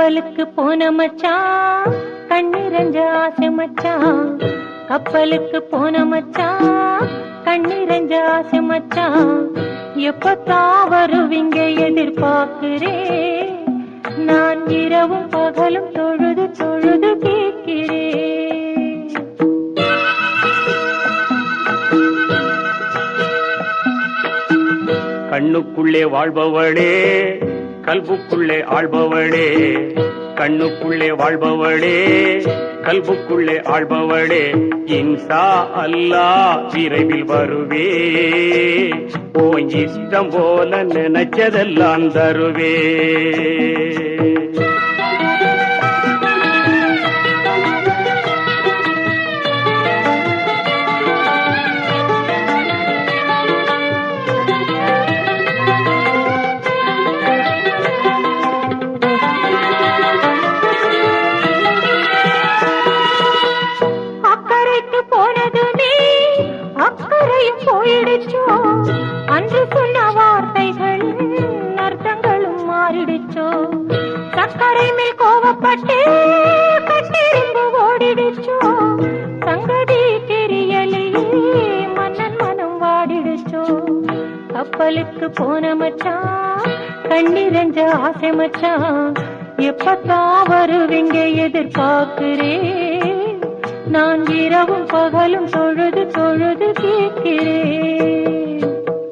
கப்பலுக்கு போன மச்சான் கண்ணிரஞ்ச ஆசை மச்சான் கப்பலுக்கு போன மச்சான் கண்ணிரஞ்ச ஆசை மச்சான் எப்பத்தான் வருவீங்க எதிர்பார்க்கிறேன் நான் இரவும் பகலும் தொழுது தொழுது கேட்கிறேன் கண்ணுக்குள்ளே வாழ்பவளே கல்புக்குள்ளே ஆள்பவளே கண்ணுக்குள்ளே வாழ்பவளே கல்புக்குள்ளே ஆள்பவளே இன்சா அல்லா விரைவில் வருவே ஓ இஷ்டம் போல நினைச்சதெல்லாம் தருவே அக்கறைக்கு போனதுமே அக்கறையும் போயிடுச்சோ அன்று சொன்ன வார்த்தைகளின் அர்த்தங்களும் மாறிடுச்சோ சக்கரை மேல் கோவப்பட்டு கட்டிரும்பு ஓடிடுச்சோ சங்கதி தெரியலையே மன்னன் மனம் வாடிடுச்சோ கப்பலுக்கு போன மச்சான் கண்ணிரஞ்ச ஆசை மச்சான் எப்பத்தான் வருவீங்க எதிர்பார்க்கிறேன் நான் இரவும் பகலும் தொழுது தொழுது கேட்கிறேன்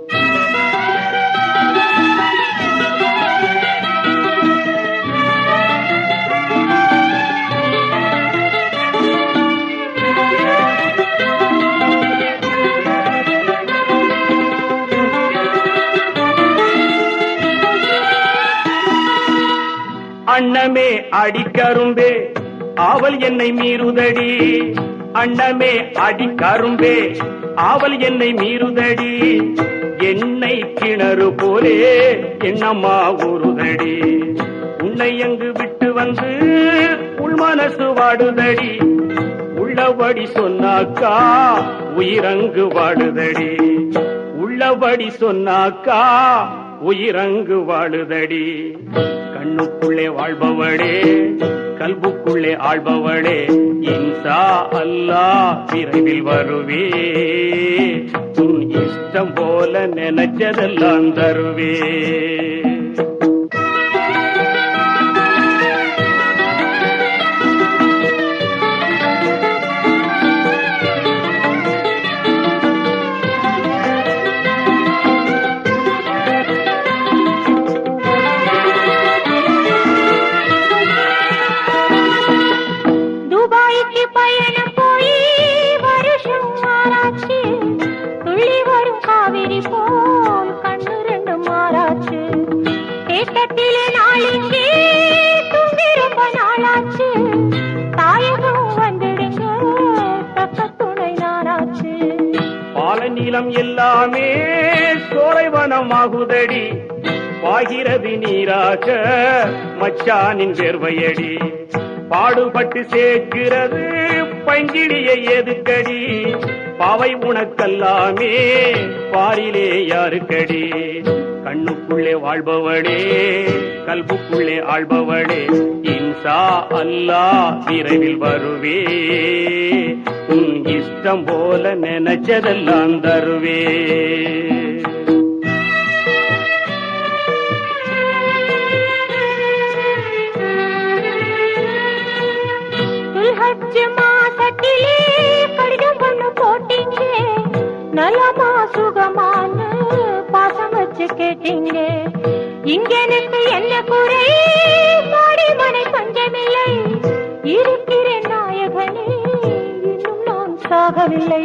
அன்னமே அடிக்கரும்பே ஆவல் என்னை மீறுதடி அன்னமே அடிக்கரும்பே ஆவல் என்னை மீறுதடி என்னை கிணறு போலே என்னம்மா உருதடி உன்னை எங்கு விட்டு வந்து உள் மனசு வாடுதடி உள்ளபடி சொன்னாக்கா உயிரங்கு வாடுதடி உள்ளபடி சொன்னாக்கா உயிரங்கு வாழுதடி கண்ணுக்குள்ளே வாழ்பவளே கல்புக்குள்ளே ஆள்பவளே இன்சா அல்லா விரைவில் வருவே உன் இஷ்டம் போல நினைச்சதெல்லாம் தருவே துபாய்க்கு பயணம் போய் வருஷம் மாறாச்சு துள்ளி வரும் காவிரி போல் கண்ணு ரெண்டு மாறாச்சு தேக்கத்திலே நாளிங்கே தூங்கி ரொம்ப நாளாச்சு தாயகம் வந்துடுங்க தக்க துணை நானாச்சு பால நீளம் எல்லாமே சோலைவனமாகுதடி பாகிறது நீராக மச்சானின் வேர்வையடி பாடுபட்டு சேர்க்கிறது பங்கிடியை எதுக்கடி பாவை உனக்கல்லாமே பாரிலே யாருக்கடி கண்ணுக்குள்ளே வாழ்பவளே கல்புக்குள்ளே ஆள்பவளே இன்சா அல்லா விரைவில் வருவே உன் இஷ்டம் போல நினைச்சதெல்லாம் தருவே துல்ஹஜ் மாசத்திலே கடிதம் ஒண்ணு போட்டீங்க நலமா சுகமான பாசம் வச்சு கேட்டீங்க இங்க எனக்கு என்ன குறை மாடி மனை பஞ்சமில்லை இருக்கிறேன் நாயகனே இன்னும் நான் சாகவில்லை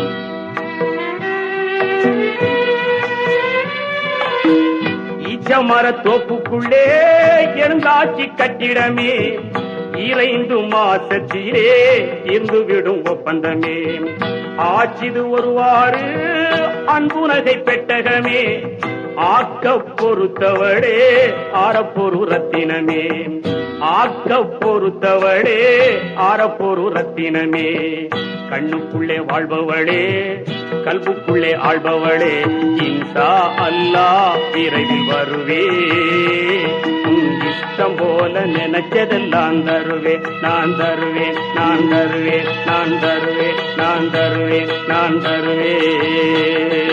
ஈச்சமர தோப்புக்குள்ளே இருந்தாச்சி கட்டிடமே இறைந்து மாசத்திலே இருந்து விடும் ஒப்பந்தமே ஆச்சிது ஒருவாறு அன்புனகை பெட்டகமே ஆக்க பொறுத்தவளே ஆரப்பொரு ரத்தினமே ஆக்க பொறுத்தவளே ஆரப்பொரு ரத்தினமே கண்ணுக்குள்ளே வாழ்பவளே கல்புக்குள்ளே ஆள்பவளே இன்சா அல்லா விரைவில் வருவே உன் இஷ்டம் போல நினைச்சதெல்லாம் தருவேன் நான் தருவேன் நான் தருவேன் நான் தருவேன் நான் தருவேன் நான் தருவேன்